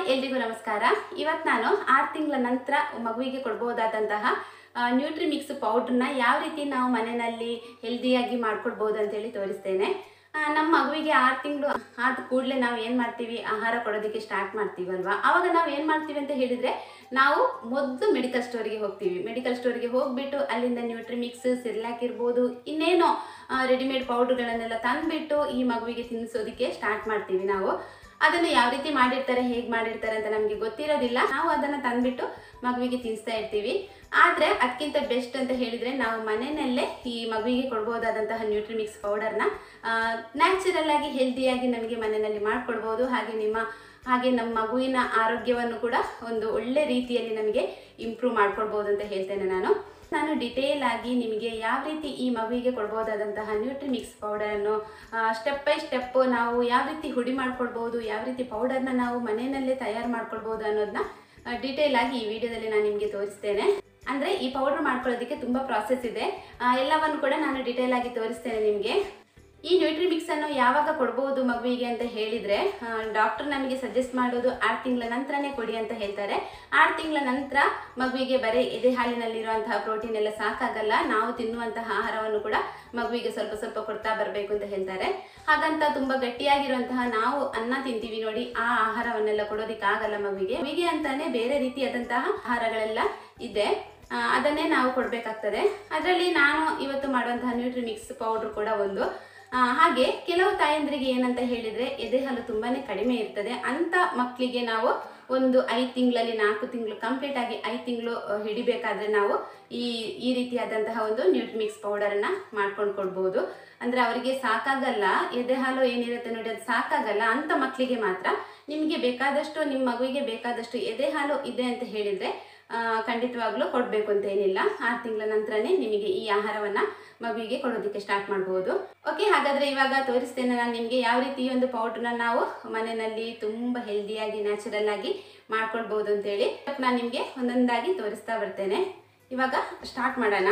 ಎಲ್ರಿಗೂ ನಮಸ್ಕಾರ ಇವತ್ತು ನಾನು ಆರು ತಿಂಗಳ ನಂತರ ಮಗುವಿಗೆ ಕೊಡ್ಬೋದಾದಂತಹ ನ್ಯೂಟ್ರಿ ಮಿಕ್ಸ್ ಪೌಡ್ರನ್ನ ಯಾವ ರೀತಿ ನಾವು ಮನೆಯಲ್ಲಿ ಹೆಲ್ದಿಯಾಗಿ ಮಾಡ್ಕೊಡ್ಬೋದು ಅಂತೇಳಿ ತೋರಿಸ್ತೇನೆ ಆ, ನಮ್ಮ ಮಗುವಿಗೆ ಆರು ತಿಂಗಳು ಆದ ಕೂಡಲೇ ನಾವು ಏನು ಮಾಡ್ತೀವಿ ಆಹಾರ ಕೊಡೋದಕ್ಕೆ ಸ್ಟಾರ್ಟ್ ಮಾಡ್ತೀವಲ್ವಾ ಆವಾಗ ನಾವು ಏನು ಮಾಡ್ತೀವಿ ಅಂತ ಹೇಳಿದರೆ ನಾವು ಮೊದಲು ಮೆಡಿಕಲ್ ಸ್ಟೋರಿಗೆ ಹೋಗ್ತೀವಿ ಮೆಡಿಕಲ್ ಸ್ಟೋರಿಗೆ ಹೋಗ್ಬಿಟ್ಟು ಅಲ್ಲಿಂದ ನ್ಯೂಟ್ರಿ ಮಿಕ್ಸ್ ಸಿರ್ಲಾಕ್ ಇರ್ಬೋದು ಇನ್ನೇನೋ ರೆಡಿಮೇಡ್ ಪೌಡ್ರ್ಗಳನ್ನೆಲ್ಲ ತಂದುಬಿಟ್ಟು ಈ ಮಗುವಿಗೆ ತಿನ್ನಿಸೋದಕ್ಕೆ ಸ್ಟಾರ್ಟ್ ಮಾಡ್ತೀವಿ ನಾವು ಅದನ್ನು ಯಾವ ರೀತಿ ಮಾಡಿರ್ತಾರೆ ಹೇಗೆ ಮಾಡಿರ್ತಾರೆ ಅಂತ ನಮಗೆ ಗೊತ್ತಿರೋದಿಲ್ಲ ನಾವು ಅದನ್ನು ತಂದುಬಿಟ್ಟು ಮಗುವಿಗೆ ತಿನ್ನಿಸ್ತಾ ಇರ್ತೀವಿ ಆದರೆ ಅದಕ್ಕಿಂತ ಬೆಸ್ಟ್ ಅಂತ ಹೇಳಿದರೆ ನಾವು ಮನೆಯಲ್ಲೇ ಈ ಮಗುವಿಗೆ ಕೊಡ್ಬೋದಾದಂತಹ ನ್ಯೂಟ್ರಿಮಿಕ್ಸ್ ಪೌಡರ್ನ ನ್ಯಾಚುರಲ್ ಆಗಿ ಹೆಲ್ದಿಯಾಗಿ ನಮಗೆ ಮನೆಯಲ್ಲಿ ಮಾಡಿಕೊಡ್ಬೋದು ಹಾಗೆ ನಿಮ್ಮ ಹಾಗೆ ನಮ್ಮ ಮಗುವಿನ ಆರೋಗ್ಯವನ್ನು ಕೂಡ ಒಂದು ಒಳ್ಳೆ ರೀತಿಯಲ್ಲಿ ನಮಗೆ ಇಂಪ್ರೂವ್ ಮಾಡ್ಕೊಡ್ಬೋದು ಅಂತ ಹೇಳ್ತೇನೆ ನಾನು ನಾನು ಡಿಟೇಲ್ ಆಗಿ ನಿಮಗೆ ಯಾವ ರೀತಿ ಈ ಮಗುವಿಗೆ ಕೊಡ್ಬೋದಾದಂತಹ ನ್ಯೂಟ್ರಿ ಮಿಕ್ಸ್ ಪೌಡರನ್ನು ಸ್ಟೆಪ್ ಬೈ ಸ್ಟೆಪ್ಪು ನಾವು ಯಾವ ರೀತಿ ಹುಡಿ ಮಾಡ್ಕೊಳ್ಬೋದು ಯಾವ ರೀತಿ ಪೌಡರ್ನ ನಾವು ಮನೆಯಲ್ಲೇ ತಯಾರು ಮಾಡ್ಕೊಳ್ಬೋದು ಅನ್ನೋದನ್ನ ಡಿಟೇಲ್ ಆಗಿ ಈ ವಿಡಿಯೋದಲ್ಲಿ ನಾನು ನಿಮಗೆ ತೋರಿಸ್ತೇನೆ ಅಂದರೆ ಈ ಪೌಡರ್ ಮಾಡ್ಕೊಳ್ಳೋದಕ್ಕೆ ತುಂಬ ಪ್ರಾಸೆಸ್ ಇದೆ ಆ, ಎಲ್ಲವನ್ನು ಕೂಡ ನಾನು ಡಿಟೇಲ್ ಆಗಿ ತೋರಿಸ್ತೇನೆ ನಿಮಗೆ ಈ ನ್ಯೂಟ್ರಿ ಮಿಕ್ಸ್ ಅನ್ನು ಯಾವಾಗ ಕೊಡ್ಬೋದು ಮಗುವಿಗೆ ಅಂತ ಹೇಳಿದ್ರೆ ಡಾಕ್ಟರ್ ನಮಗೆ ಸಜೆಸ್ಟ್ ಮಾಡೋದು ಆರು ತಿಂಗಳ ನಂತರನೇ ಕೊಡಿ ಅಂತ ಹೇಳ್ತಾರೆ ಆರು ತಿಂಗಳ ನಂತರ ಮಗುವಿಗೆ ಬರೀ ಎದೆ ಹಾಲಿನಲ್ಲಿರುವಂತಹ ಪ್ರೋಟೀನ್ ಎಲ್ಲ ಸಾಕಾಗಲ್ಲ ನಾವು ತಿನ್ನುವಂತಹ ಆಹಾರವನ್ನು ಕೂಡ ಮಗುವಿಗೆ ಸ್ವಲ್ಪ ಸ್ವಲ್ಪ ಕೊಡ್ತಾ ಬರಬೇಕು ಅಂತ ಹೇಳ್ತಾರೆ ಹಾಗಂತ ತುಂಬ ಗಟ್ಟಿಯಾಗಿರುವಂತಹ ನಾವು ಅನ್ನ ತಿಂತೀವಿ ನೋಡಿ ಆ ಆಹಾರವನ್ನೆಲ್ಲ ಕೊಡೋದಕ್ಕಾಗಲ್ಲ ಮಗುವಿಗೆ ಮಗುವಿಗೆ ಅಂತಾನೆ ಬೇರೆ ರೀತಿಯಾದಂತಹ ಆಹಾರಗಳೆಲ್ಲ ಇದೆ ಆ, ಅದನ್ನೇ ನಾವು ಕೊಡಬೇಕಾಗ್ತದೆ ಅದರಲ್ಲಿ ನಾನು ಇವತ್ತು ಮಾಡುವಂತಹ ನ್ಯೂಟ್ರಿ ಮಿಕ್ಸ್ ಪೌಡ್ರ್ ಕೂಡ ಒಂದು ಆ, ಹಾಗೆ ಕೆಲವು ತಾಯಂದ್ರಿಗೆ ಏನಂತ ಹೇಳಿದರೆ ಎದೆ ಹಾಲು ತುಂಬಾ ಕಡಿಮೆ ಇರ್ತದೆ ಅಂಥ ಮಕ್ಕಳಿಗೆ ನಾವು ಒಂದು ಐದು ತಿಂಗಳಲ್ಲಿ ನಾಲ್ಕು ತಿಂಗಳು ಕಂಪ್ಲೀಟ್ ಆಗಿ ಐದು ತಿಂಗಳು ಹಿಡಿಬೇಕಾದ್ರೆ ನಾವು ಈ ಈ ರೀತಿಯಾದಂತಹ ಒಂದು ನ್ಯೂಟ್ರಿ ಮಿಕ್ಸ್ ಪೌಡರನ್ನು ಮಾಡ್ಕೊಂಡು ಕೊಡ್ಬೋದು ಅಂದರೆ ಅವರಿಗೆ ಸಾಕಾಗಲ್ಲ ಎದೆ ಹಾಲು ಏನಿರುತ್ತೆ ನೋಡಿ ಅದು ಸಾಕಾಗಲ್ಲ ಅಂಥ ಮಕ್ಕಳಿಗೆ ಮಾತ್ರ ನಿಮಗೆ ಬೇಕಾದಷ್ಟು ನಿಮ್ಮ ಮಗುವಿಗೆ ಬೇಕಾದಷ್ಟು ಎದೆ ಹಾಲು ಇದೆ ಅಂತ ಹೇಳಿದರೆ ಆ, ಖಂಡಿತವಾಗ್ಲೂ ಕೊಡಬೇಕು ಅಂತ ಏನಿಲ್ಲ ಆರು ತಿಂಗಳ ನಂತರನೇ ನಿಮಗೆ ಈ ಆಹಾರವನ್ನು ಮಗುವಿಗೆ ಕೊಡೋದಕ್ಕೆ ಸ್ಟಾರ್ಟ್ ಮಾಡ್ಬೋದು ಓಕೆ ಹಾಗಾದರೆ ಇವಾಗ ತೋರಿಸ್ತೇನೆ ನಾನು ನಿಮಗೆ ಯಾವ ರೀತಿ ಈ ಒಂದು ಪೌಡ್ರನ್ನ ನಾವು ಮನೆಯಲ್ಲಿ ತುಂಬ ಹೆಲ್ದಿಯಾಗಿ ನ್ಯಾಚುರಲ್ ಆಗಿ ಮಾಡ್ಕೊಳ್ಬೋದು ಅಂತೇಳಿ ನಾನು ನಿಮಗೆ ಒಂದೊಂದಾಗಿ ತೋರಿಸ್ತಾ ಬರ್ತೇನೆ ಇವಾಗ ಸ್ಟಾರ್ಟ್ ಮಾಡೋಣ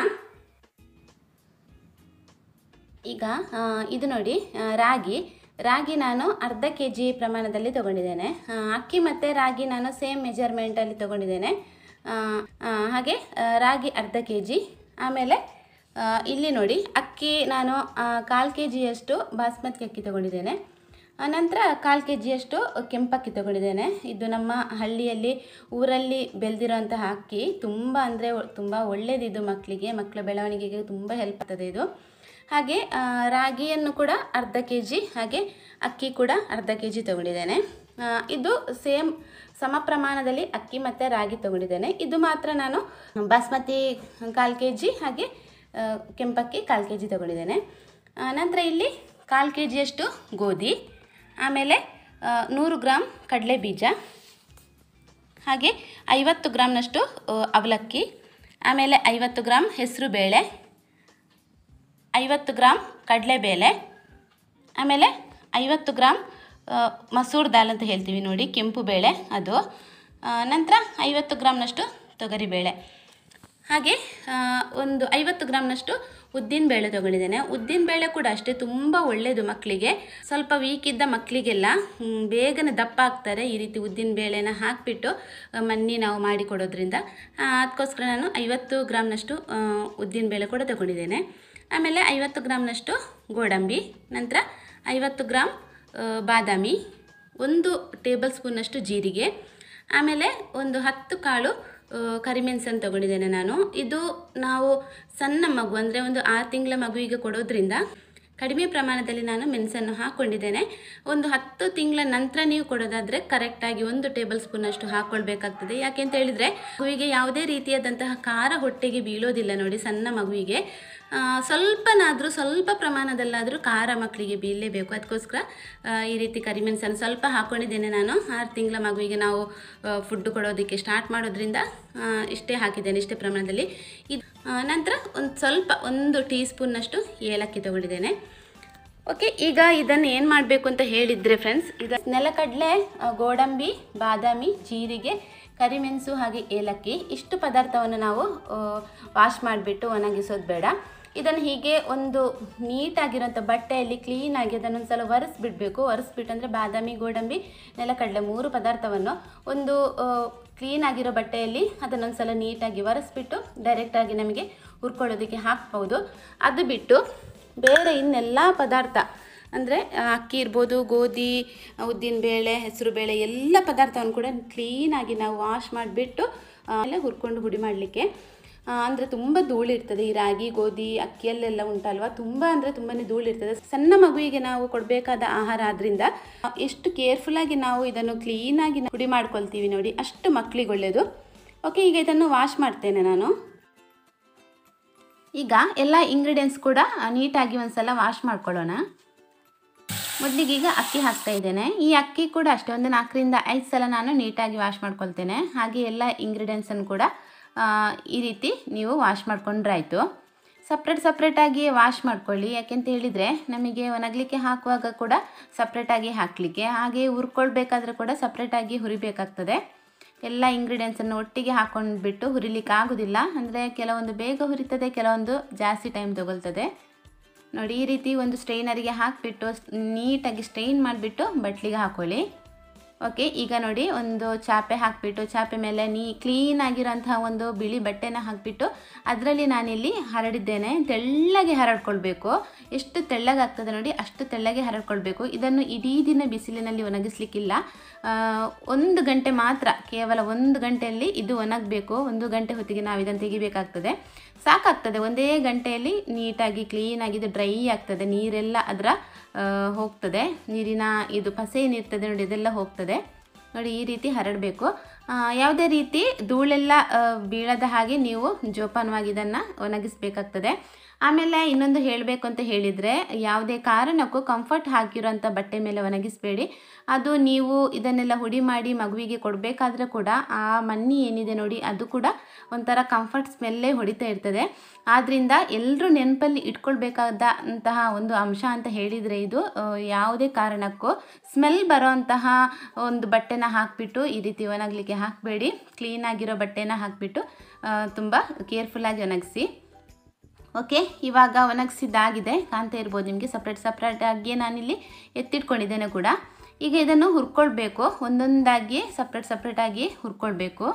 ಈಗ ಆ, ಇದು ನೋಡಿ ಆ, ರಾಗಿ ರಾಗಿ ನಾನು ಅರ್ಧ ಕೆ ಜಿ ಪ್ರಮಾಣದಲ್ಲಿ ತೊಗೊಂಡಿದ್ದೇನೆ ಆ, ಅಕ್ಕಿ ಮತ್ತು ರಾಗಿ ನಾನು ಸೇಮ್ ಮೆಜರ್ಮೆಂಟಲ್ಲಿ ತೊಗೊಂಡಿದ್ದೇನೆ ಆ, ಆ, ಹಾಗೆ ಆ, ರಾಗಿ ಅರ್ಧ ಕೆ ಜಿ ಆಮೇಲೆ ಆ, ಇಲ್ಲಿ ನೋಡಿ ಅಕ್ಕಿ ನಾನು ಕಾಲು ಕೆ ಜಿಯಷ್ಟು ಬಾಸ್ಮತಿ ಅಕ್ಕಿ ತೊಗೊಂಡಿದ್ದೇನೆ ಆ, ನಂತರ ಕಾಲು ಕೆ ಜಿಯಷ್ಟು ಕೆಂಪಕ್ಕಿ ತೊಗೊಂಡಿದ್ದೇನೆ ಇದು ನಮ್ಮ ಹಳ್ಳಿಯಲ್ಲಿ ಊರಲ್ಲಿ ಬೆಳೆದಿರೋಂತಹ ಅಕ್ಕಿ ತುಂಬ ಅಂದರೆ ತುಂಬ ಒಳ್ಳೆಯದಿದು ಮಕ್ಕಳಿಗೆ ಮಕ್ಕಳ ಬೆಳವಣಿಗೆಗೆ ತುಂಬ ಹೆಲ್ಪ್ ಆಗ್ತದೆ ಇದು ಹಾಗೆ ಆ, ರಾಗಿಯನ್ನು ಕೂಡ ಅರ್ಧ ಕೆ ಜಿ ಹಾಗೆ ಅಕ್ಕಿ ಕೂಡ ಅರ್ಧ ಕೆ ಜಿ ತೊಗೊಂಡಿದ್ದೇನೆ ಆ, ಇದು ಸೇಮ್ ಸಮ ಪ್ರಮಾಣದಲ್ಲಿ ಅಕ್ಕಿ ಮತ್ತು ರಾಗಿ ತೊಗೊಂಡಿದ್ದೇನೆ ಇದು ಮಾತ್ರ ನಾನು ಬಾಸ್ಮತಿ ಕಾಲು ಕೆ ಜಿ ಹಾಗೆ ಆ, ಕೆಂಪಕ್ಕಿ ಕಾಲು ಕೆ ಜಿ ತೊಗೊಂಡಿದ್ದೇನೆ ಆ, ನಂತರ ಇಲ್ಲಿ ಕಾಲು ಕೆ ಜಿಯಷ್ಟು ಗೋಧಿ ಆಮೇಲೆ ಆ, ನೂರು ಗ್ರಾಮ್ ಕಡಲೆ ಬೀಜ ಹಾಗೆ ಐವತ್ತು ಗ್ರಾಮ್ನಷ್ಟು ಆ, ಅವಲಕ್ಕಿ ಆಮೇಲೆ ಐವತ್ತು ಗ್ರಾಮ್ ಹೆಸರು ಬೇಳೆ ಐವತ್ತು ಗ್ರಾಮ್ ಕಡಲೆಬೇಳೆ ಆಮೇಲೆ ಐವತ್ತು ಗ್ರಾಮ್ ಆ, ಮಸೂರ್ ದಾಲ್ ಅಂತ ಹೇಳ್ತೀವಿ ನೋಡಿ ಕೆಂಪು ಬೇಳೆ ಅದು ಆ, ನಂತರ ಐವತ್ತು ಗ್ರಾಮ್ನಷ್ಟು ತೊಗರಿಬೇಳೆ ಹಾಗೆ ಆ, ಒಂದು ಐವತ್ತು ಗ್ರಾಮ್ನಷ್ಟು ಉದ್ದಿನ ಬೇಳೆ ತೊಗೊಂಡಿದ್ದೇನೆ ಉದ್ದಿನ ಬೇಳೆ ಕೂಡ ಅಷ್ಟೇ ತುಂಬ ಒಳ್ಳೆಯದು ಮಕ್ಕಳಿಗೆ ಸ್ವಲ್ಪ ವೀಕ್ ಇದ್ದ ಮಕ್ಕಳಿಗೆಲ್ಲ ಮ್, ಬೇಗನೆ ದಪ್ಪ ಆಗ್ತಾರೆ ಈ ರೀತಿ ಉದ್ದಿನ ಬೇಳೆನ ಹಾಕಿಬಿಟ್ಟು ಮನ್ನಿ ನಾವು ಮಾಡಿ ಕೊಡೋದ್ರಿಂದ ಆ, ಅದಕ್ಕೋಸ್ಕರ ನಾನು ಐವತ್ತು ಗ್ರಾಮ್ನಷ್ಟು ಉದ್ದಿನ ಬೇಳೆ ಕೂಡ ತೊಗೊಂಡಿದ್ದೇನೆ ಆಮೇಲೆ ಐವತ್ತು ಗ್ರಾಮ್ನಷ್ಟು ಗೋಡಂಬಿ ನಂತರ ಐವತ್ತು ಗ್ರಾಮ್ ಆ, ಬಾದಾಮಿ ಒಂದು ಟೇಬಲ್ ಸ್ಪೂನಷ್ಟು ಜೀರಿಗೆ ಆಮೇಲೆ ಒಂದು ಹತ್ತು ಕಾಳು ಆ, ಕರಿಮೆಣಸನ್ನು ತೊಗೊಂಡಿದ್ದೇನೆ ನಾನು ಇದು ನಾವು ಸಣ್ಣ ಮಗು ಅಂದರೆ ಒಂದು ಆರು ತಿಂಗಳ ಮಗುವಿಗೆ ಕೊಡೋದ್ರಿಂದ ಕಡಿಮೆ ಪ್ರಮಾಣದಲ್ಲಿ ನಾನು ಮೆಣಸನ್ನು ಹಾಕ್ಕೊಂಡಿದ್ದೇನೆ ಒಂದು ಹತ್ತು ತಿಂಗಳ ನಂತರ ನೀವು ಕೊಡೋದಾದರೆ ಕರೆಕ್ಟಾಗಿ ಒಂದು ಟೇಬಲ್ ಸ್ಪೂನಷ್ಟು ಹಾಕ್ಕೊಳ್ಬೇಕಾಗ್ತದೆ ಯಾಕೆ ಅಂತ ಹೇಳಿದರೆ ಮಗುವಿಗೆ ಯಾವುದೇ ರೀತಿಯಾದಂತಹ ಖಾರ ಹೊಟ್ಟೆಗೆ ಬೀಳೋದಿಲ್ಲ ನೋಡಿ ಸಣ್ಣ ಮಗುವಿಗೆ ಆ, ಸ್ವಲ್ಪನಾದರೂ ಸ್ವಲ್ಪ ಪ್ರಮಾಣದಲ್ಲಾದರೂ ಖಾರ ಮಕ್ಕಳಿಗೆ ಬೀಳಲೇಬೇಕು ಅದಕ್ಕೋಸ್ಕರ ಆ, ಈ ರೀತಿ ಕರಿಮೆಣಸನ್ನು ಸ್ವಲ್ಪ ಹಾಕ್ಕೊಂಡಿದ್ದೇನೆ ನಾನು ಆರು ತಿಂಗಳ ಮಗುವಿಗೆ ನಾವು ಫುಡ್ ಕೊಡೋದಕ್ಕೆ ಸ್ಟಾರ್ಟ್ ಮಾಡೋದ್ರಿಂದ ಆ, ಇಷ್ಟೇ ಹಾಕಿದ್ದೇನೆ ಇಷ್ಟೇ ಪ್ರಮಾಣದಲ್ಲಿ ಇದು ಆ, ನಂತರ ಒಂದು ಸ್ವಲ್ಪ ಒಂದು ಟೀ ಸ್ಪೂನ್ನಷ್ಟು ಏಲಕ್ಕಿ ತೊಗೊಂಡಿದ್ದೇನೆ ಓಕೆ ಈಗ ಇದನ್ನು ಏನು ಮಾಡಬೇಕು ಅಂತ ಹೇಳಿದರೆ ಫ್ರೆಂಡ್ಸ್ ಇದು ನೆಲಕಡಲೆ ಆ, ಗೋಡಂಬಿ ಬಾದಾಮಿ ಜೀರಿಗೆ ಕರಿಮೆಣಸು ಹಾಗೆ ಏಲಕ್ಕಿ ಇಷ್ಟು ಪದಾರ್ಥವನ್ನು ನಾವು ವಾಶ್ ಮಾಡಿಬಿಟ್ಟು ಒಣಗಿಸೋದು ಬೇಡ ಇದನ್ನು ಹೀಗೆ ಒಂದು ನೀಟಾಗಿರೋಂಥ ಬಟ್ಟೆಯಲ್ಲಿ ಕ್ಲೀನಾಗಿ ಅದನ್ನೊಂದು ಸಲ ಒರೆಸ್ಬಿಡ್ಬೇಕು ಒರೆಸ್ಬಿಟ್ಟು ಅಂದರೆ ಬಾದಾಮಿ ಗೋಡಂಬಿ ನೆಲಕಡಲೆ ಮೂರು ಪದಾರ್ಥವನ್ನು ಒಂದು ಕ್ಲೀನಾಗಿರೋ ಬಟ್ಟೆಯಲ್ಲಿ ಅದನ್ನೊಂದು ಸಲ ನೀಟಾಗಿ ಒರೆಸ್ಬಿಟ್ಟು ಡೈರೆಕ್ಟಾಗಿ ನಮಗೆ ಹುರ್ಕೊಳ್ಳೋದಕ್ಕೆ ಹಾಕ್ಬೋದು ಅದು ಬಿಟ್ಟು ಬೇರೆ ಇನ್ನೆಲ್ಲ ಪದಾರ್ಥ ಅಂದರೆ ಅಕ್ಕಿ ಇರ್ಬೋದು ಗೋಧಿ ಉದ್ದಿನಬೇಳೆ ಹೆಸರುಬೇಳೆ ಎಲ್ಲ ಪದಾರ್ಥವನ್ನು ಕೂಡ ಕ್ಲೀನಾಗಿ ನಾವು ವಾಶ್ ಮಾಡಿಬಿಟ್ಟು ಎಲ್ಲ ಹುರ್ಕೊಂಡು ಹುಡಿ ಮಾಡಲಿಕ್ಕೆ ಅಂದರೆ ತುಂಬ ಧೂಳಿರ್ತದೆ ಈ ರಾಗಿ ಗೋಧಿ ಅಕ್ಕಿಯಲ್ಲೆಲ್ಲ ಉಂಟಲ್ವಾ ತುಂಬ ಅಂದರೆ ತುಂಬಾ ಧೂಳಿರ್ತದೆ ಸಣ್ಣ ಮಗುವಿಗೆ ನಾವು ಕೊಡಬೇಕಾದ ಆಹಾರ ಆದ್ದರಿಂದ ಎಷ್ಟು ಕೇರ್ಫುಲ್ಲಾಗಿ ನಾವು ಇದನ್ನು ಕ್ಲೀನಾಗಿ ಹುಡಿ ಮಾಡ್ಕೊಳ್ತೀವಿ ನೋಡಿ ಅಷ್ಟು ಮಕ್ಕಳಿಗೆ ಒಳ್ಳೆಯದು ಓಕೆ ಈಗ ಇದನ್ನು ವಾಶ್ ಮಾಡ್ತೇನೆ ನಾನು ಈಗ ಎಲ್ಲ ಇಂಗ್ರೀಡಿಯೆಂಟ್ಸ್ ಕೂಡ ನೀಟಾಗಿ ಒಂದ್ಸಲ ವಾಶ್ ಮಾಡ್ಕೊಳ್ಳೋಣ ಮೊದಲಿಗೆ ಈಗ ಅಕ್ಕಿ ಹಾಕ್ತಾ ಇದ್ದೇನೆ ಈ ಅಕ್ಕಿ ಕೂಡ ಅಷ್ಟೇ ಒಂದು ನಾಲ್ಕರಿಂದ ಐದು ಸಲ ನಾನು ನೀಟಾಗಿ ವಾಶ್ ಮಾಡ್ಕೊಳ್ತೇನೆ ಹಾಗೆ ಎಲ್ಲ ಇಂಗ್ರೀಡಿಯೆಂಟ್ಸನ್ನು ಕೂಡ ಆ, ಈ ರೀತಿ ನೀವು ವಾಶ್ ಮಾಡ್ಕೊಂಡ್ರೆ ಆಯಿತು ಸಪ್ರೇಟ್ ಸಪ್ರೇಟಾಗಿ ವಾಶ್ ಮಾಡ್ಕೊಳ್ಳಿ ಯಾಕೆಂತ ಹೇಳಿದರೆ ನಮಗೆ ಒಣಗಲಿಕ್ಕೆ ಹಾಕುವಾಗ ಕೂಡ ಸಪ್ರೇಟಾಗಿ ಹಾಕಲಿಕ್ಕೆ ಹಾಗೆ ಹುರ್ಕೊಳ್ಬೇಕಾದ್ರೆ ಕೂಡ ಸಪ್ರೇಟಾಗಿ ಹುರಿಬೇಕಾಗ್ತದೆ ಎಲ್ಲ ಇಂಗ್ರೀಡಿಯೆಂಟ್ಸನ್ನು ಒಟ್ಟಿಗೆ ಹಾಕೊಂಡ್ಬಿಟ್ಟು ಹುರಿಲಿಕ್ಕೆ ಆಗೋದಿಲ್ಲ ಅಂದರೆ ಕೆಲವೊಂದು ಬೇಗ ಹುರಿತದೆ ಕೆಲವೊಂದು ಜಾಸ್ತಿ ಟೈಮ್ ತಗೊಳ್ತದೆ ನೋಡಿ ಈ ರೀತಿ ಒಂದು ಸ್ಟ್ರೈನರಿಗೆ ಹಾಕಿಬಿಟ್ಟು ನೀಟಾಗಿ ಸ್ಟ್ರೈನ್ ಮಾಡಿಬಿಟ್ಟು ಬಟ್ಲಿಗೆ ಹಾಕೊಳ್ಳಿ ಓಕೆ ಈಗ ನೋಡಿ ಒಂದು ಚಾಪೆ ಹಾಕಿಬಿಟ್ಟು ಚಾಪೆ ಮೇಲೆ ನೀ ಕ್ಲೀನ್ ಆಗಿರೋಂತಹ ಒಂದು ಬಿಳಿ ಬಟ್ಟೆನ ಹಾಕಿಬಿಟ್ಟು ಅದರಲ್ಲಿ ನಾನಿಲ್ಲಿ ಹರಡಿದ್ದೇನೆ ತೆಳ್ಳಗೆ ಹರಡ್ಕೊಳ್ಬೇಕು ಎಷ್ಟು ತೆಳ್ಳಗಾಗ್ತದೆ ನೋಡಿ ಅಷ್ಟು ತೆಳ್ಳಗೆ ಹರಡ್ಕೊಳ್ಬೇಕು ಇದನ್ನು ಇಡೀ ದಿನ ಬಿಸಿಲಿನಲ್ಲಿ ಒಣಗಿಸ್ಲಿಕ್ಕಿಲ್ಲ ಆ, ಒಂದು ಗಂಟೆ ಮಾತ್ರ ಕೇವಲ ಒಂದು ಗಂಟೆಯಲ್ಲಿ ಇದು ಒಣಗಬೇಕು ಒಂದು ಗಂಟೆ ಹೊತ್ತಿಗೆ ನಾವು ಇದನ್ನು ತೆಗಿಬೇಕಾಗ್ತದೆ ಸಾಕಾಗ್ತದೆ ಒಂದೇ ಗಂಟೆಯಲ್ಲಿ ನೀಟಾಗಿ ಕ್ಲೀನಾಗಿ ಇದು ಡ್ರೈ ಆಗ್ತದೆ ನೀರೆಲ್ಲ ಅದರ ಆ, ಹೋಗ್ತದೆ ನೀರಿನ ಇದು ಪಸೆ ಏನಿರ್ತದೆ ನೋಡಿ ಇದೆಲ್ಲ ಹೋಗ್ತದೆ ನೋಡಿ ಈ ರೀತಿ ಹರಡಬೇಕು ಯಾವುದೇ ರೀತಿ ಧೂಳೆಲ್ಲ ಆ, ಬೀಳದ ಹಾಗೆ ನೀವು ಜೋಪಾನವಾಗಿ ಇದನ್ನು ಒಣಗಿಸ್ಬೇಕಾಗ್ತದೆ ಆಮೇಲೆ ಇನ್ನೊಂದು ಹೇಳಬೇಕು ಅಂತ ಹೇಳಿದರೆ ಯಾವುದೇ ಕಾರಣಕ್ಕೂ ಕಂಫರ್ಟ್ ಹಾಕಿರೋಂಥ ಬಟ್ಟೆ ಮೇಲೆ ಒಣಗಿಸಬೇಡಿ ಅದು ನೀವು ಇದನ್ನೆಲ್ಲ ಹುಡಿ ಮಾಡಿ ಮಗುವಿಗೆ ಕೊಡಬೇಕಾದ್ರೆ ಕೂಡ ಆ ಮಣ್ಣಿ ಏನಿದೆ ನೋಡಿ ಅದು ಕೂಡ ಒಂಥರ ಕಂಫರ್ಟ್ ಸ್ಮೆಲ್ಲೇ ಹೊಡಿತಾ ಇರ್ತದೆ ಆದ್ದರಿಂದ ಎಲ್ಲರೂ ನೆನಪಲ್ಲಿ ಇಟ್ಕೊಳ್ಬೇಕಾದಂತಹ ಒಂದು ಅಂಶ ಅಂತ ಹೇಳಿದರೆ ಇದು ಆ, ಯಾವುದೇ ಕಾರಣಕ್ಕೂ ಸ್ಮೆಲ್ ಬರೋಂತಹ ಒಂದು ಬಟ್ಟೆನ ಹಾಕಿಬಿಟ್ಟು ಈ ರೀತಿ ಒಣಗಲಿಕ್ಕೆ ಹಾಕಬೇಡಿ ಕ್ಲೀನಾಗಿರೋ ಬಟ್ಟೆನ ಹಾಕಿಬಿಟ್ಟು ತುಂಬ ಕೇರ್ಫುಲ್ಲಾಗಿ ಒಣಗಿಸಿ ಓಕೆ ಇವಾಗ ಒಣಗಿಸಿದ್ದಾಗಿದೆ ಕಾಣ್ತಾ ಇರ್ಬೋದು ನಿಮಗೆ ಸಪ್ರೇಟ್ ಸಪ್ರೇಟಾಗಿ ನಾನಿಲ್ಲಿ ಎತ್ತಿಟ್ಕೊಂಡಿದ್ದೇನೆ ಕೂಡ ಈಗ ಇದನ್ನು ಹುರ್ಕೊಳ್ಬೇಕು ಒಂದೊಂದಾಗಿ ಸಪ್ರೇಟ್ ಸಪ್ರೇಟಾಗಿ ಹುರ್ಕೊಳ್ಬೇಕು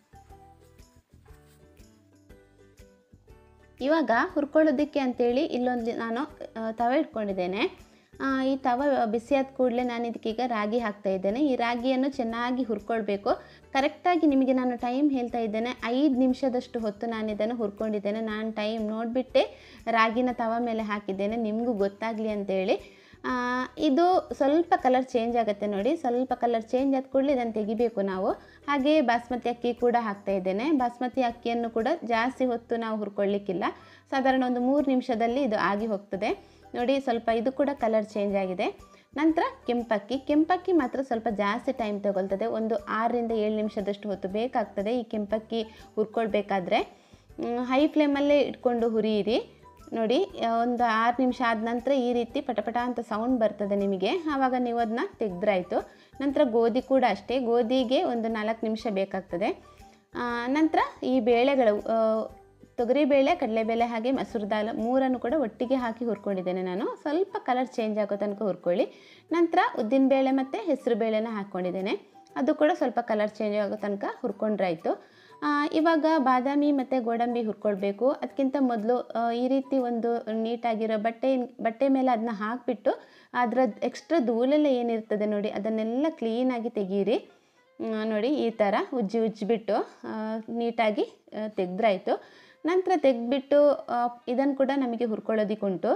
ಇವಾಗ ಹುರ್ಕೊಳ್ಳೋದಕ್ಕೆ ಅಂತೇಳಿ ಇಲ್ಲೊಂದು ನಾನು ಆ, ತವ ಇಟ್ಕೊಂಡಿದ್ದೇನೆ ಆ, ಈ ತವ ಬಿಸಿಯಾದ ಕೂಡಲೇ ನಾನು ಇದಕ್ಕೀಗ ರಾಗಿ ಹಾಕ್ತಾ ಇದ್ದೇನೆ ಈ ರಾಗಿಯನ್ನು ಚೆನ್ನಾಗಿ ಹುರ್ಕೊಳ್ಬೇಕು ಕರೆಕ್ಟಾಗಿ ನಿಮಗೆ ನಾನು ಟೈಮ್ ಹೇಳ್ತಾ ಇದ್ದೇನೆ ಐದು ನಿಮಿಷದಷ್ಟು ಹೊತ್ತು ನಾನು ಇದನ್ನು ಹುರ್ಕೊಂಡಿದ್ದೇನೆ ನಾನು ಟೈಮ್ ನೋಡಿಬಿಟ್ಟೆ ರಾಗಿನ ತವ ಮೇಲೆ ಹಾಕಿದ್ದೇನೆ ನಿಮಗೂ ಗೊತ್ತಾಗಲಿ ಅಂತೇಳಿ ಆ, ಇದು ಸ್ವಲ್ಪ ಕಲರ್ ಚೇಂಜ್ ಆಗುತ್ತೆ ನೋಡಿ ಸ್ವಲ್ಪ ಕಲರ್ ಚೇಂಜ್ ಆದ ಕೂಡಲೇ ಇದನ್ನು ತೆಗಿಬೇಕು ನಾವು ಹಾಗೆ ಬಾಸ್ಮತಿ ಅಕ್ಕಿ ಕೂಡ ಹಾಕ್ತಾ ಇದ್ದೇನೆ ಬಾಸ್ಮತಿ ಅಕ್ಕಿಯನ್ನು ಕೂಡ ಜಾಸ್ತಿ ಹೊತ್ತು ನಾವು ಹುರ್ಕೊಳ್ಳಿಕ್ಕಿಲ್ಲ ಸಾಧಾರಣ ಒಂದು ಮೂರು ನಿಮಿಷದಲ್ಲಿ ಇದು ಆಗಿ ಹೋಗ್ತದೆ ನೋಡಿ ಸ್ವಲ್ಪ ಇದು ಕೂಡ ಕಲರ್ ಚೇಂಜ್ ಆಗಿದೆ ನಂತರ ಕೆಂಪಕ್ಕಿ ಕೆಂಪಕ್ಕಿ ಮಾತ್ರ ಸ್ವಲ್ಪ ಜಾಸ್ತಿ ಟೈಮ್ ತಗೊಳ್ತದೆ ಒಂದು ಆರರಿಂದ ಏಳು ನಿಮಿಷದಷ್ಟು ಹೊತ್ತು ಬೇಕಾಗ್ತದೆ ಈ ಕೆಂಪಕ್ಕಿ ಹುರ್ಕೊಳ್ಬೇಕಾದ್ರೆ ಹೈ ಫ್ಲೇಮಲ್ಲೇ ಇಟ್ಕೊಂಡು ಹುರಿಯಿರಿ ನೋಡಿ ಆ, ಒಂದು ಆರು ನಿಮಿಷ ಆದ ನಂತರ ಈ ರೀತಿ ಪಟಪಟ ಅಂತ ಸೌಂಡ್ ಬರ್ತದೆ ನಿಮಗೆ ಆವಾಗ ನೀವು ಅದನ್ನ ತೆಗೆದ್ರಾಯ್ತು ನಂತರ ಗೋಧಿ ಕೂಡ ಅಷ್ಟೇ ಗೋಧಿಗೆ ಒಂದು ನಾಲ್ಕು ನಿಮಿಷ ಬೇಕಾಗ್ತದೆ ಆ, ನಂತರ ಈ ಬೇಳೆಗಳು ಆ, ತೊಗರಿಬೇಳೆ ಕಡಲೆಬೇಳೆ ಹಾಗೆ ಮಸೂರು ದಾಲ್ ಮೂರನ್ನು ಕೂಡ ಒಟ್ಟಿಗೆ ಹಾಕಿ ಹುರ್ಕೊಂಡಿದ್ದೇನೆ ನಾನು ಸ್ವಲ್ಪ ಕಲರ್ ಚೇಂಜ್ ಆಗೋ ತನಕ ಹುರ್ಕೊಳ್ಳಿ ನಂತರ ಉದ್ದಿನಬೇಳೆ ಮತ್ತು ಹೆಸರು ಬೇಳೆನ ಹಾಕ್ಕೊಂಡಿದ್ದೇನೆ ಅದು ಕೂಡ ಸ್ವಲ್ಪ ಕಲರ್ ಚೇಂಜ್ ಆಗೋ ತನಕ ಹುರ್ಕೊಂಡ್ರಾಯ್ತು ಆ, ಇವಾಗ ಬಾದಾಮಿ ಮತ್ತು ಗೋಡಂಬಿ ಹುರ್ಕೊಳ್ಬೇಕು ಅದಕ್ಕಿಂತ ಮೊದಲು ಈ ರೀತಿ ಒಂದು ನೀಟಾಗಿರೋ ಬಟ್ಟೆ ಬಟ್ಟೆ ಮೇಲೆ ಅದನ್ನ ಹಾಕಿಬಿಟ್ಟು ಅದರ ಎಕ್ಸ್ಟ್ರಾ ಧೂಳೆಲ್ಲ ಏನಿರ್ತದೆ ನೋಡಿ ಅದನ್ನೆಲ್ಲ ಕ್ಲೀನಾಗಿ ತೆಗೀರಿ ಆ, ನೋಡಿ ಈ ಥರ ಉಜ್ಜಿ ಉಜ್ಜಿಬಿಟ್ಟು ನೀಟಾಗಿ ತೆಗೆದ್ರಾಯ್ತು ನಂತರ ತೆಗೆದ್ಬಿಟ್ಟು ಇದನ್ನು ಕೂಡ ನಮಗೆ ಹುರ್ಕೊಳ್ಳೋದಿಕ್ಕುಂಟು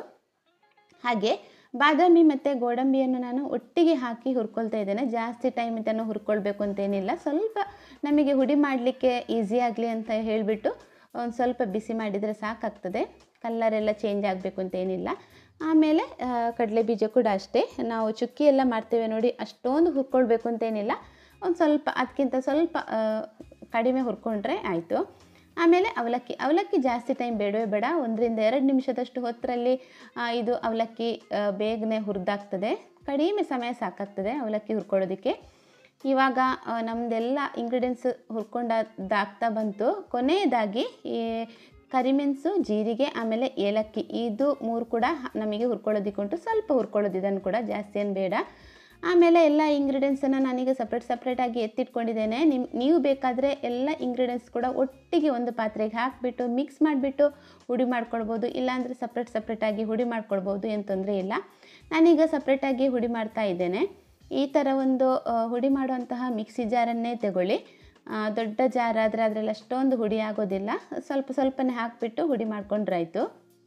ಹಾಗೆ ಬಾದಾಮಿ ಮತ್ತು ಗೋಡಂಬಿಯನ್ನು ನಾನು ಒಟ್ಟಿಗೆ ಹಾಕಿ ಹುರ್ಕೊಳ್ತಾ ಇದ್ದೇನೆ ಜಾಸ್ತಿ ಟೈಮ್ ಇದನ್ನು ಹುರ್ಕೊಳ್ಬೇಕು ಅಂತೇನಿಲ್ಲ ಸ್ವಲ್ಪ ನಮಗೆ ಹುಡಿ ಮಾಡಲಿಕ್ಕೆ ಈಸಿ ಆಗಲಿ ಅಂತ ಹೇಳಿಬಿಟ್ಟು ಒಂದು ಸ್ವಲ್ಪ ಬಿಸಿ ಮಾಡಿದರೆ ಸಾಕಾಗ್ತದೆ ಕಲ್ಲರೆಲ್ಲ ಚೇಂಜ್ ಆಗಬೇಕು ಅಂತೇನಿಲ್ಲ ಆಮೇಲೆ ಆ, ಕಡಲೆ ಬೀಜ ಕೂಡ ಅಷ್ಟೇ ನಾವು ಚುಕ್ಕಿ ಎಲ್ಲ ಮಾಡ್ತೇವೆ ನೋಡಿ ಅಷ್ಟೊಂದು ಹುರ್ಕೊಳ್ಬೇಕು ಅಂತೇನಿಲ್ಲ ಒಂದು ಸ್ವಲ್ಪ ಅದಕ್ಕಿಂತ ಸ್ವಲ್ಪ ಆ, ಕಡಿಮೆ ಹುರ್ಕೊಂಡ್ರೆ ಆಯಿತು ಆಮೇಲೆ ಅವಲಕ್ಕಿ ಅವಲಕ್ಕಿ ಜಾಸ್ತಿ ಟೈಮ್ ಬೇಡವೇ ಬೇಡ ಒಂದರಿಂದ ಎರಡು ನಿಮಿಷದಷ್ಟು ಹೊತ್ತರಲ್ಲಿ ಇದು ಅವಲಕ್ಕಿ ಆ, ಬೇಗನೆ ಹುರಿದಾಗ್ತದೆ ಕಡಿಮೆ ಸಮಯ ಸಾಕಾಗ್ತದೆ ಅವಲಕ್ಕಿ ಹುರ್ಕೊಳ್ಳೋದಕ್ಕೆ ಇವಾಗ ಆ, ನಮ್ಮದೆಲ್ಲ ಇಂಗ್ರೀಡಿಯೆಂಟ್ಸ್ ಹುರ್ಕೊಂಡಾಗ್ತಾ ಬಂತು ಕೊನೆಯದಾಗಿ ಈ ಕರಿಮೆಣಸು ಜೀರಿಗೆ ಆಮೇಲೆ ಏಲಕ್ಕಿ ಇದು ಮೂರು ಕೂಡ ಹ- ನಮಗೆ ಹುರ್ಕೊಳ್ಳೋದಕ್ಕುಂಟು ಸ್ವಲ್ಪ ಹುರ್ಕೊಳ್ಳೋದು ಇದನ್ನು ಕೂಡ ಜಾಸ್ತಿ ಏನು ಬೇಡ ಆಮೇಲೆ ಎಲ್ಲ ಇಂಗ್ರೀಡಿಯೆಂಟ್ಸನ್ನು ನಾನೀಗ ಸಪ್ರೇಟ್ ಸಪ್ರೇಟಾಗಿ ಎತ್ತಿಟ್ಕೊಂಡಿದ್ದೇನೆ ನಿಮ್ ನೀವು ಬೇಕಾದರೆ ಎಲ್ಲ ಇಂಗ್ರೀಡಿಯೆಂಟ್ಸ್ ಕೂಡ ಒಟ್ಟಿಗೆ ಒಂದು ಪಾತ್ರೆಗೆ ಹಾಕಿಬಿಟ್ಟು ಮಿಕ್ಸ್ ಮಾಡಿಬಿಟ್ಟು ಹುಡಿ ಮಾಡ್ಕೊಳ್ಬೋದು ಇಲ್ಲಾಂದರೆ ಸಪ್ರೇಟ್ ಸಪ್ರೇಟಾಗಿ ಹುಡಿ ಮಾಡ್ಕೊಳ್ಬೋದು ಏನು ತೊಂದರೆ ಇಲ್ಲ ನಾನೀಗ ಸಪ್ರೇಟಾಗಿ ಹುಡಿ ಮಾಡ್ತಾ ಇದ್ದೇನೆ ಈ ಥರ ಒಂದು ಆ, ಹುಡಿ ಮಾಡುವಂತಹ ಮಿಕ್ಸಿ ಜಾರನ್ನೇ ತಗೊಳ್ಳಿ ಆ, ದೊಡ್ಡ ಜಾರ್ ಆದರೆ ಅದರಲ್ಲಿ ಅಷ್ಟೊಂದು ಹುಡಿ ಆಗೋದಿಲ್ಲ ಸ್ವಲ್ಪ ಸ್ವಲ್ಪನೇ ಹಾಕಿಬಿಟ್ಟು ಹುಡಿ ಮಾಡ್ಕೊಂಡ್ರಾಯ್ತು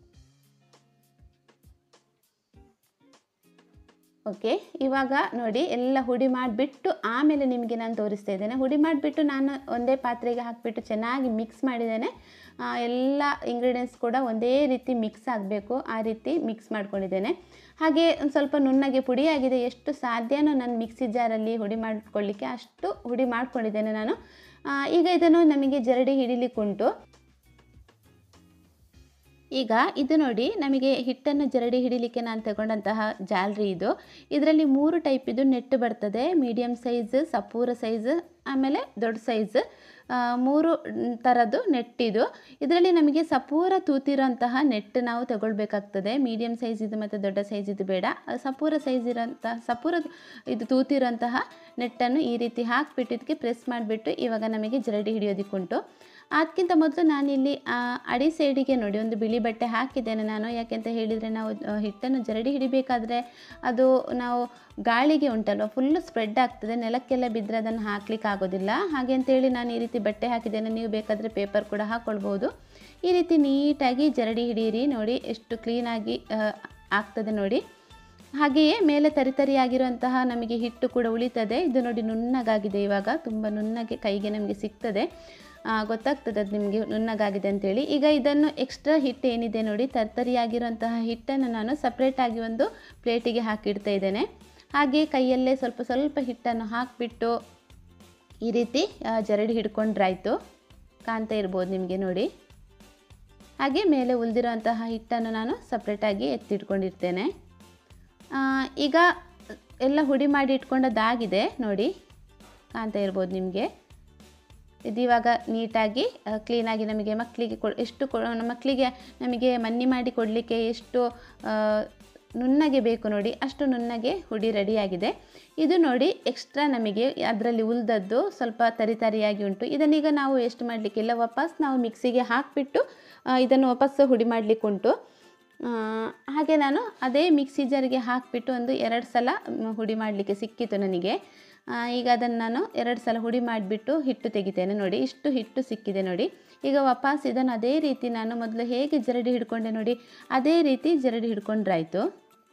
ಓಕೆ ಇವಾಗ ನೋಡಿ ಎಲ್ಲ ಹುಡಿ ಮಾಡಿಬಿಟ್ಟು ಆಮೇಲೆ ನಿಮಗೆ ನಾನು ತೋರಿಸ್ತಾ ಇದ್ದೇನೆ ಹುಡಿ ಮಾಡಿಬಿಟ್ಟು ನಾನು ಒಂದೇ ಪಾತ್ರೆಗೆ ಹಾಕಿಬಿಟ್ಟು ಚೆನ್ನಾಗಿ ಮಿಕ್ಸ್ ಮಾಡಿದ್ದೇನೆ ಆ, ಎಲ್ಲ ಇಂಗ್ರೀಡಿಯೆಂಟ್ಸ್ ಕೂಡ ಒಂದೇ ರೀತಿ ಮಿಕ್ಸ್ ಆಗಬೇಕು ಆ ರೀತಿ ಮಿಕ್ಸ್ ಮಾಡ್ಕೊಂಡಿದ್ದೇನೆ ಹಾಗೆ ಒಂದು ಸ್ವಲ್ಪ ನುಣ್ಣಗೆ ಪುಡಿಯಾಗಿದೆ ಎಷ್ಟು ಸಾಧ್ಯನೋ ನಾನು ಮಿಕ್ಸಿ ಜಾರಲ್ಲಿ ಹುಡಿ ಮಾಡ್ಕೊಳ್ಳಿಕ್ಕೆ ಅಷ್ಟು ಹುಡಿ ಮಾಡ್ಕೊಂಡಿದ್ದೇನೆ ನಾನು ಆ, ಈಗ ಇದನ್ನು ನಮಗೆ ಜರಡಿ ಹಿಡಿಲಿಕ್ಕುಂಟು ಈಗ ಇದು ನೋಡಿ ನಮಗೆ ಹಿಟ್ಟನ್ನು ಜರಡಿ ಹಿಡಿಲಿಕ್ಕೆ ನಾನು ತಗೊಂಡಂತಹ ಜಾಲರಿ ಇದು ಇದರಲ್ಲಿ ಮೂರು ಟೈಪ್ ಇದು ನೆಟ್ಟು ಬರ್ತದೆ ಮೀಡಿಯಮ್ ಸೈಜ್ ಸಪೂರ ಸೈಜ್ ಆಮೇಲೆ ದೊಡ್ಡ ಸೈಜ್ ಮೂರು ಥರದ್ದು ನೆಟ್ಟಿದು ಇದರಲ್ಲಿ ನಮಗೆ ಸಪೂರ ತೂತಿರೋಂತಹ ನೆಟ್ ನಾವು ತಗೊಳ್ಬೇಕಾಗ್ತದೆ ಮೀಡಿಯಮ್ ಸೈಜ್ ಇದು ಮತ್ತು ದೊಡ್ಡ ಸೈಜ್ ಇದು ಬೇಡ ಆ ಸಪೂರ ಸೈಜ್ ಇರೋಂತಹ ಸಪೂರ ಇದು ತೂತಿರೋಂತಹ ನೆಟ್ಟನ್ನು ಈ ರೀತಿ ಹಾಕಿಬಿಟ್ಟು ಇದಕ್ಕೆ ಪ್ರೆಸ್ ಮಾಡಿಬಿಟ್ಟು ಇವಾಗ ನಮಗೆ ಜರಡಿ ಹಿಡಿಯೋದಕ್ಕುಂಟು ಅದಕ್ಕಿಂತ ಮೊದಲು ನಾನಿಲ್ಲಿ ಆ, ಅಡಿ ಸೈಡಿಗೆ ನೋಡಿ ಒಂದು ಬಿಳಿ ಬಟ್ಟೆ ಹಾಕಿದ್ದೇನೆ ನಾನು ಯಾಕೆಂತ ಹೇಳಿದರೆ ನಾವು ಆ, ಹಿಟ್ಟನ್ನು ಜರಡಿ ಹಿಡಿಬೇಕಾದ್ರೆ ಅದು ನಾವು ಗಾಳಿಗೆ ಉಂಟಲ್ವ ಫುಲ್ಲು ಸ್ಪ್ರೆಡ್ ಆಗ್ತದೆ ನೆಲಕ್ಕೆಲ್ಲ ಬಿದ್ದರೆ ಅದನ್ನು ಹಾಕ್ಲಿಕ್ಕೆ ಆಗೋದಿಲ್ಲ ಹಾಗೆ ಅಂತೇಳಿ ನಾನು ಈ ರೀತಿ ಬಟ್ಟೆ ಹಾಕಿದ್ದೇನೆ ನೀವು ಬೇಕಾದರೆ ಪೇಪರ್ ಕೂಡ ಹಾಕ್ಕೊಳ್ಬೋದು ಈ ರೀತಿ ನೀಟಾಗಿ ಜರಡಿ ಹಿಡಿಯಿರಿ ನೋಡಿ ಎಷ್ಟು ಕ್ಲೀನಾಗಿ ಆಗ್ತದೆ ನೋಡಿ ಹಾಗೆಯೇ ಮೇಲೆ ತರಿತರಿಯಾಗಿರುವಂತಹ ನಮಗೆ ಹಿಟ್ಟು ಕೂಡ ಉಳಿತದೆ ಇದು ನೋಡಿ ನುಣ್ಣಗಾಗಿದೆ ಇವಾಗ ತುಂಬ ನುಣ್ಣಗೆ ಕೈಗೆ ನಮಗೆ ಸಿಗ್ತದೆ ಆ, ಗೊತ್ತಾಗ್ತದೆ ಅದು ನಿಮಗೆ ನುಣ್ಣಗಾಗಿದೆ ಅಂತೇಳಿ ಈಗ ಇದನ್ನು ಎಕ್ಸ್ಟ್ರಾ ಹಿಟ್ಟು ಏನಿದೆ ನೋಡಿ ತರ್ತರಿಯಾಗಿರುವಂತಹ ಹಿಟ್ಟನ್ನು ನಾನು ಸಪ್ರೇಟಾಗಿ ಒಂದು ಪ್ಲೇಟಿಗೆ ಹಾಕಿಡ್ತಾ ಇದ್ದೇನೆ ಹಾಗೆ ಕೈಯಲ್ಲೇ ಸ್ವಲ್ಪ ಸ್ವಲ್ಪ ಹಿಟ್ಟನ್ನು ಹಾಕಿಬಿಟ್ಟು ಈ ರೀತಿ ಆ, ಜರಡಿ ಹಿಡ್ಕೊಂಡ್ರಾಯ್ತು ಕಾಣ್ತಾ ಇರ್ಬೋದು ನಿಮಗೆ ನೋಡಿ ಹಾಗೆ ಮೇಲೆ ಉಳಿದಿರೋಂತಹ ಹಿಟ್ಟನ್ನು ನಾನು ಸಪ್ರೇಟಾಗಿ ಎತ್ತಿಟ್ಕೊಂಡಿರ್ತೇನೆ ಆ, ಈಗ ಎಲ್ಲ ಹುಡಿ ಮಾಡಿ ಇಟ್ಕೊಂಡದ್ದಾಗಿದೆ ನೋಡಿ ಕಾಣ್ತಾ ಇರ್ಬೋದು ನಿಮಗೆ ಇದು ಇವಾಗ ನೀಟಾಗಿ ಆ, ಕ್ಲೀನಾಗಿ ನಮಗೆ ಮಕ್ಕಳಿಗೆ ಕೊ ಎಷ್ಟು ಕೊ ಮಕ್ಕಳಿಗೆ ನಮಗೆ ಮನ್ನಿ ಮಾಡಿ ಕೊಡಲಿಕ್ಕೆ ಎಷ್ಟು ಆ, ನುಣ್ಣಗೆ ಬೇಕು ನೋಡಿ ಅಷ್ಟು ನುಣ್ಣಗೆ ಹುಡಿ ರೆಡಿಯಾಗಿದೆ ಇದು ನೋಡಿ ಎಕ್ಸ್ಟ್ರಾ ನಮಗೆ ಅದರಲ್ಲಿ ಉಳಿದದ್ದು ಸ್ವಲ್ಪ ತರಿತರಿಯಾಗಿ ಉಂಟು ಇದನ್ನೀಗ ನಾವು ಎಷ್ಟು ಮಾಡಲಿಕ್ಕಿಲ್ಲ ವಾಪಸ್ ನಾವು ಮಿಕ್ಸಿಗೆ ಹಾಕಿಬಿಟ್ಟು ಇದನ್ನು ವಾಪಸ್ಸು ಹುಡಿ ಮಾಡಲಿಕ್ಕೆ ಉಂಟು ಆ, ಹಾಗೆ ನಾನು ಅದೇ ಮಿಕ್ಸಿ ಜಾರಿಗೆ ಹಾಕಿಬಿಟ್ಟು ಒಂದು ಎರಡು ಸಲ ಮ್, ಹುಡಿ ಮಾಡಲಿಕ್ಕೆ ಸಿಕ್ಕಿತು ನನಗೆ ಆ, ಈಗ ಅದನ್ನು ನಾನು ಎರಡು ಸಲ ಹುಡಿ ಮಾಡಿಬಿಟ್ಟು ಹಿಟ್ಟು ತೆಗಿತೇನೆ ನೋಡಿ ಇಷ್ಟು ಹಿಟ್ಟು ಸಿಕ್ಕಿದೆ ನೋಡಿ ಈಗ ವಾಪಸ್ ಇದನ್ನು ಅದೇ ರೀತಿ ನಾನು ಮೊದಲು ಹೇಗೆ ಜರಡಿ ಹಿಡ್ಕೊಂಡೆ ನೋಡಿ ಅದೇ ರೀತಿ ಜರಡಿ ಹಿಡ್ಕೊಂಡ್ರಾಯ್ತು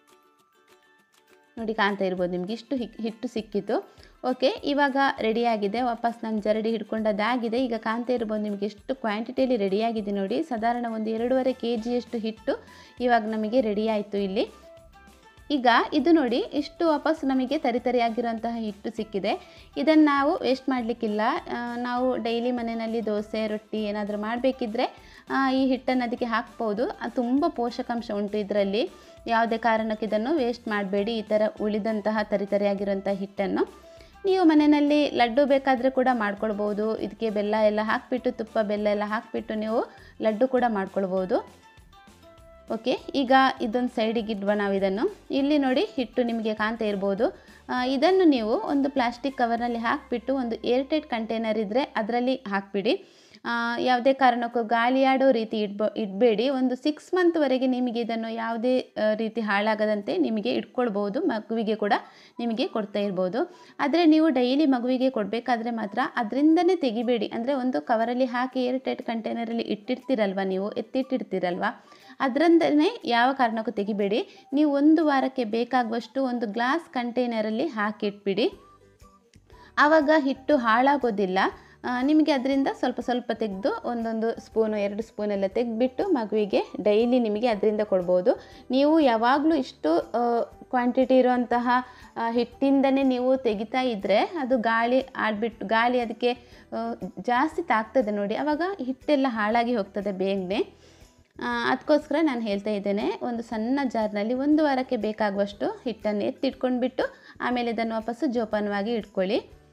ನೋಡಿ ಕಾಣ್ತಾ ಇರ್ಬೋದು ನಿಮಗೆ ಇಷ್ಟು ಹಿಕ್- ಹಿಟ್ಟು ಸಿಕ್ಕಿತು ಓಕೆ ಇವಾಗ ರೆಡಿಯಾಗಿದೆ ವಾಪಸ್ ನಾನು ಜರಡಿ ಹಿಡ್ಕೊಂಡದ್ದಾಗಿದೆ ಈಗ ಕಾಣ್ತಾ ಇರ್ಬೋದು ನಿಮಗೆ ಎಷ್ಟು ಕ್ವಾಂಟಿಟಿಯಲ್ಲಿ ರೆಡಿಯಾಗಿದೆ ನೋಡಿ ಸಾಧಾರಣ ಒಂದು ಎರಡೂವರೆ ಕೆ ಜಿಯಷ್ಟು ಹಿಟ್ಟು ಇವಾಗ ನಮಗೆ ರೆಡಿ ಆಯಿತು ಇಲ್ಲಿ ಈಗ ಇದು ನೋಡಿ ಇಷ್ಟು ವಾಪಸ್ ನಮಗೆ ತರಿತರಿಯಾಗಿರುವಂತಹ ಹಿಟ್ಟು ಸಿಕ್ಕಿದೆ ಇದನ್ನು ನಾವು ವೇಸ್ಟ್ ಮಾಡಲಿಕ್ಕಿಲ್ಲ ನಾವು ಡೈಲಿ ಮನೆಯಲ್ಲಿ ದೋಸೆ ರೊಟ್ಟಿ ಏನಾದರೂ ಮಾಡಬೇಕಿದ್ರೆ ಈ ಹಿಟ್ಟನ್ನು ಅದಕ್ಕೆ ಹಾಕ್ಬೋದು ಅದು ತುಂಬ ಪೋಷಕಾಂಶ ಉಂಟು ಇದರಲ್ಲಿ ಯಾವುದೇ ಕಾರಣಕ್ಕೆ ಇದನ್ನು ವೇಸ್ಟ್ ಮಾಡಬೇಡಿ ಈ ಥರ ಉಳಿದಂತಹ ತರಿತರಿಯಾಗಿರುವಂಥ ಹಿಟ್ಟನ್ನು ನೀವು ಮನೆಯಲ್ಲಿ ಲಡ್ಡು ಬೇಕಾದರೆ ಕೂಡ ಮಾಡ್ಕೊಳ್ಬೋದು ಇದಕ್ಕೆ ಬೆಲ್ಲ ಎಲ್ಲ ಹಾಕಿಬಿಟ್ಟು ತುಪ್ಪ ಬೆಲ್ಲ ಎಲ್ಲ ಹಾಕಿಬಿಟ್ಟು ನೀವು ಲಡ್ಡು ಕೂಡ ಮಾಡ್ಕೊಳ್ಬೋದು ಓಕೆ ಈಗ ಇದೊಂದು ಸೈಡಿಗೆ ಇಡುವ ನಾವು ಇದನ್ನು ಇಲ್ಲಿ ನೋಡಿ ಹಿಟ್ಟು ನಿಮಗೆ ಕಾಣ್ತಾ ಇರ್ಬೋದು ಆ, ಇದನ್ನು ನೀವು ಒಂದು ಪ್ಲಾಸ್ಟಿಕ್ ಕವರ್ನಲ್ಲಿ ಹಾಕಿಬಿಟ್ಟು ಒಂದು ಏರ್ಟೈಟ್ ಕಂಟೈನರ್ ಇದ್ದರೆ ಅದರಲ್ಲಿ ಹಾಕಿಬಿಡಿ ಯಾವುದೇ ಕಾರಣಕ್ಕೂ ಗಾಳಿಯಾಡೋ ರೀತಿ ಇಡ್ಬ ಇಡಬೇಡಿ ಒಂದು ಸಿಕ್ಸ್ ಮಂತ್ವರೆಗೆ ನಿಮಗೆ ಇದನ್ನು ಯಾವುದೇ ಆ, ರೀತಿ ಹಾಳಾಗದಂತೆ ನಿಮಗೆ ಇಟ್ಕೊಳ್ಬೋದು ಮಗುವಿಗೆ ಕೂಡ ನಿಮಗೆ ಕೊಡ್ತಾ ಇರ್ಬೋದು ಆದರೆ ನೀವು ಡೈಲಿ ಮಗುವಿಗೆ ಕೊಡಬೇಕಾದ್ರೆ ಮಾತ್ರ ಅದರಿಂದನೇ ತೆಗಿಬೇಡಿ ಅಂದರೆ ಒಂದು ಕವರಲ್ಲಿ ಹಾಕಿ ಏರ್ಟೈಟ್ ಕಂಟೈನರಲ್ಲಿ ಇಟ್ಟಿರ್ತೀರಲ್ವ ನೀವು ಎತ್ತಿಟ್ಟಿರ್ತೀರಲ್ವ ಅದರಿಂದನೇ ಯಾವ ಕಾರಣಕ್ಕೂ ತೆಗಿಬೇಡಿ ನೀವು ಒಂದು ವಾರಕ್ಕೆ ಬೇಕಾಗುವಷ್ಟು ಒಂದು ಗ್ಲಾಸ್ ಕಂಟೈನರಲ್ಲಿ ಹಾಕಿಟ್ಬಿಡಿ ಆವಾಗ ಹಿಟ್ಟು ಹಾಳಾಗೋದಿಲ್ಲ ಆ, ನಿಮಗೆ ಅದರಿಂದ ಸ್ವಲ್ಪ ಸ್ವಲ್ಪ ತೆಗೆದು ಒಂದೊಂದು ಸ್ಪೂನು ಎರಡು ಸ್ಪೂನೆಲ್ಲ ತೆಗೆದ್ಬಿಟ್ಟು ಮಗುವಿಗೆ ಡೈಲಿ ನಿಮಗೆ ಅದರಿಂದ ಕೊಡ್ಬೋದು ನೀವು ಯಾವಾಗಲೂ ಇಷ್ಟು ಕ್ವಾಂಟಿಟಿ ಇರುವಂತಹ ಆ, ಹಿಟ್ಟಿಂದನೇ ನೀವು ತೆಗಿತಾ ಇದ್ದರೆ ಅದು ಗಾಳಿ ಆಡ್ಬಿಟ್ಟು ಗಾಳಿ ಅದಕ್ಕೆ ಆ, ಜಾಸ್ತಿ ತಾಗ್ತದೆ ನೋಡಿ ಆವಾಗ ಹಿಟ್ಟೆಲ್ಲ ಹಾಳಾಗಿ ಹೋಗ್ತದೆ ಬೇಗನೆ ಅದಕ್ಕೋಸ್ಕರ ನಾನು ಹೇಳ್ತಾ ಇದ್ದೇನೆ ಒಂದು ಸಣ್ಣ ಜಾರ್ನಲ್ಲಿ ಒಂದು ವಾರಕ್ಕೆ ಬೇಕಾಗುವಷ್ಟು ಹಿಟ್ಟನ್ನು ಎತ್ತಿಟ್ಕೊಂಡ್ಬಿಟ್ಟು ಆಮೇಲೆ ಇದನ್ನು ವಾಪಸ್ಸು ಜೋಪಾನವಾಗಿ ಇಟ್ಕೊಳ್ಳಿ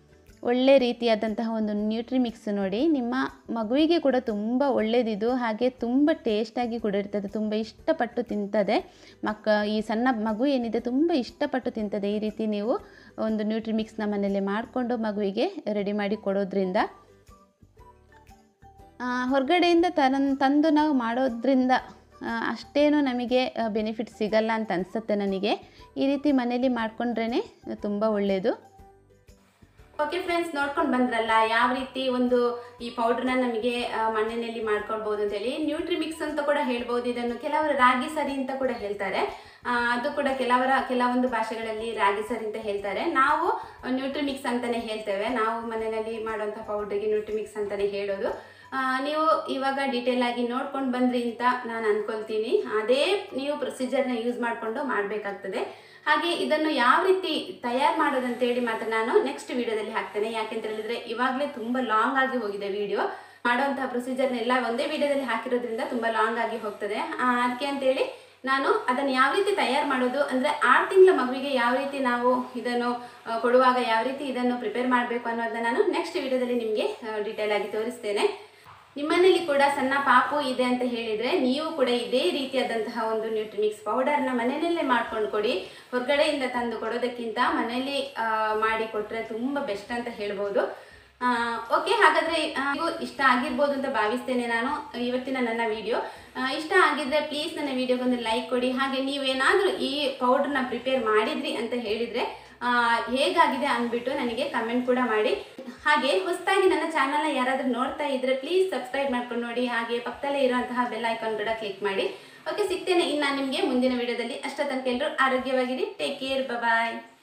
ಒಳ್ಳೆ ರೀತಿಯಾದಂತಹ ಒಂದು ನ್ಯೂಟ್ರಿ ಮಿಕ್ಸ್ ನೋಡಿ ನಿಮ್ಮ ಮಗುವಿಗೆ ಕೂಡ ತುಂಬ ಒಳ್ಳೆಯದಿದು ಹಾಗೆ ತುಂಬ ಟೇಸ್ಟಾಗಿ ಕೂಡ ಇರ್ತದೆ ತುಂಬ ಇಷ್ಟಪಟ್ಟು ತಿಂತದೆ ಮಕ್ಕ ಈ ಸಣ್ಣ ಮಗು ಏನಿದೆ ತುಂಬ ಇಷ್ಟಪಟ್ಟು ತಿಂತದೆ ಈ ರೀತಿ ನೀವು ಒಂದು ನ್ಯೂಟ್ರಿ ಮಿಕ್ಸ್ನ ಮನೆಯಲ್ಲೇ ಮಾಡಿಕೊಂಡು ಮಗುವಿಗೆ ರೆಡಿ ಮಾಡಿ ಕೊಡೋದ್ರಿಂದ ಆ, ಹೊರಗಡೆಯಿಂದ ತರನ್ ತಂದು ನಾವು ಮಾಡೋದ್ರಿಂದ ಆ, ಅಷ್ಟೇನು ನಮಗೆ ಬೆನಿಫಿಟ್ ಸಿಗಲ್ಲ ಅಂತ ಅನಿಸುತ್ತೆ ನನಗೆ ಈ ರೀತಿ ಮನೇಲಿ ಮಾಡ್ಕೊಂಡ್ರೇ ತುಂಬ ಒಳ್ಳೆಯದು ಓಕೆ ಫ್ರೆಂಡ್ಸ್ ನೋಡ್ಕೊಂಡು ಬಂದ್ರಲ್ಲ ಯಾವ ರೀತಿ ಒಂದು ಈ ಪೌಡ್ರನ್ನ ನಮಗೆ ಆ, ಮಣ್ಣಿನಲ್ಲಿ ಮಾಡ್ಕೊಳ್ಬೋದು ಅಂತೇಳಿ ನ್ಯೂಟ್ರಿ ಮಿಕ್ಸ್ ಅಂತ ಕೂಡ ಹೇಳ್ಬೋದು ಇದನ್ನು ಕೆಲವರು ರಾಗಿ ಸರಿ ಅಂತ ಕೂಡ ಹೇಳ್ತಾರೆ ಆ, ಅದು ಕೂಡ ಕೆಲವರ ಕೆಲವೊಂದು ಭಾಷೆಗಳಲ್ಲಿ ರಾಗಿ ಸರಿ ಅಂತ ಹೇಳ್ತಾರೆ ನಾವು ನ್ಯೂಟ್ರಿ ಮಿಕ್ಸ್ ಅಂತಾನೆ ಹೇಳ್ತೇವೆ ನಾವು ಮನೆಯಲ್ಲಿ ಮಾಡುವಂಥ ಪೌಡ್ರಿಗೆ ನ್ಯೂಟ್ರಿ ಮಿಕ್ಸ್ ಅಂತಾನೆ ಹೇಳೋದು ಆ, ನೀವು ಇವಾಗ ಡೀಟೇಲ್ ಆಗಿ ನೋಡ್ಕೊಂಡು ಬಂದ್ರಿ ಅಂತ ನಾನು ಅನ್ಕೊಳ್ತೀನಿ ಅದೇ ನೀವು ಪ್ರೊಸೀಜರ್ನ ಯೂಸ್ ಮಾಡಿಕೊಂಡು ಮಾಡಬೇಕಾಗ್ತದೆ ಹಾಗೆ ಇದನ್ನು ಯಾವ ರೀತಿ ತಯಾರು ಮಾಡೋದಂತೇಳಿ ಮಾತ್ರ ನಾನು ನೆಕ್ಸ್ಟ್ ವಿಡಿಯೋದಲ್ಲಿ ಹಾಕ್ತೇನೆ ಯಾಕೆಂತ ಹೇಳಿದ್ರೆ ಇವಾಗಲೇ ತುಂಬ ಲಾಂಗ್ ಆಗಿ ಹೋಗಿದೆ ವಿಡಿಯೋ ಮಾಡುವಂತಹ ಪ್ರೊಸೀಜರ್ನೆಲ್ಲ ಒಂದೇ ವಿಡಿಯೋದಲ್ಲಿ ಹಾಕಿರೋದ್ರಿಂದ ತುಂಬ ಲಾಂಗ್ ಆಗಿ ಹೋಗ್ತದೆ ಆ, ಅದಕ್ಕೆ ಅಂತೇಳಿ ನಾನು ಅದನ್ನು ಯಾವ ರೀತಿ ತಯಾರು ಮಾಡೋದು ಅಂದರೆ ಆರು ತಿಂಗಳ ಮಗುವಿಗೆ ಯಾವ ರೀತಿ ನಾವು ಇದನ್ನು ಆ, ಕೊಡುವಾಗ ಯಾವ ರೀತಿ ಇದನ್ನು ಪ್ರಿಪೇರ್ ಮಾಡಬೇಕು ಅನ್ನೋದನ್ನ ನಾನು ನೆಕ್ಸ್ಟ್ ವಿಡಿಯೋದಲ್ಲಿ ನಿಮಗೆ ಡೀಟೇಲ್ ಆಗಿ ತೋರಿಸ್ತೇನೆ ನಿಮ್ಮನೇಲಿ ಕೂಡ ಸಣ್ಣ ಪಾಪು ಇದೆ ಅಂತ ಹೇಳಿದರೆ ನೀವು ಕೂಡ ಇದೇ ರೀತಿಯಾದಂತಹ ಒಂದು ನ್ಯೂಟ್ರಿಮಿಕ್ಸ್ ಪೌಡರ್ನ ಮನೆಯಲ್ಲೇ ಮಾಡ್ಕೊಂಡು ಕೊಡಿ ಹೊರಗಡೆಯಿಂದ ತಂದು ಕೊಡೋದಕ್ಕಿಂತ ಮನೆಯಲ್ಲಿ ಆ, ಮಾಡಿ ಕೊಟ್ಟರೆ ತುಂಬ ಬೆಸ್ಟ್ ಅಂತ ಹೇಳ್ಬೋದು ಓಕೆ ಹಾಗಾದರೆ ಇದು ಇಷ್ಟ ಆಗಿರ್ಬೋದು ಅಂತ ಭಾವಿಸ್ತೇನೆ ನಾನು ಇವತ್ತಿನ ನನ್ನ ವಿಡಿಯೋ ಇಷ್ಟ ಆಗಿದ್ರೆ ಪ್ಲೀಸ್ ನನ್ನ ವಿಡಿಯೋಗೊಂದು ಲೈಕ್ ಕೊಡಿ ಹಾಗೆ ನೀವೇನಾದರೂ ಈ ಪೌಡ್ರನ್ನ ಪ್ರಿಪೇರ್ ಮಾಡಿದ್ರಿ ಅಂತ ಹೇಳಿದರೆ ಆ, ಹೇಗಾಗಿದೆ ಅಂದ್ಬಿಟ್ಟು ನನಗೆ ಕಮೆಂಟ್ ಕೂಡ ಮಾಡಿ ಹಾಗೆ ಹೊಸದಾಗಿ ನನ್ನ ಚಾನಲ್ನ ಯಾರಾದರೂ ನೋಡ್ತಾ ಇದ್ರೆ ಪ್ಲೀಸ್ ಸಬ್ಸ್ಕ್ರೈಬ್ ಮಾಡ್ಕೊಂಡು ನೋಡಿ ಹಾಗೆ ಪಕ್ಕದಲ್ಲೇ ಇರುವಂತಹ ಬೆಲ್ ಐಕಾನ್ ಕೂಡ ಕ್ಲಿಕ್ ಮಾಡಿ ಓಕೆ ಸಿಗ್ತೇನೆ ಇನ್ನು ನಿಮಗೆ ಮುಂದಿನ ವಿಡಿಯೋದಲ್ಲಿ ಅಷ್ಟ ತನಕ ಎಲ್ಲರೂ ಆರೋಗ್ಯವಾಗಿರಿ ಟೇಕ್ ಕೇರ್ ಬಾಯ್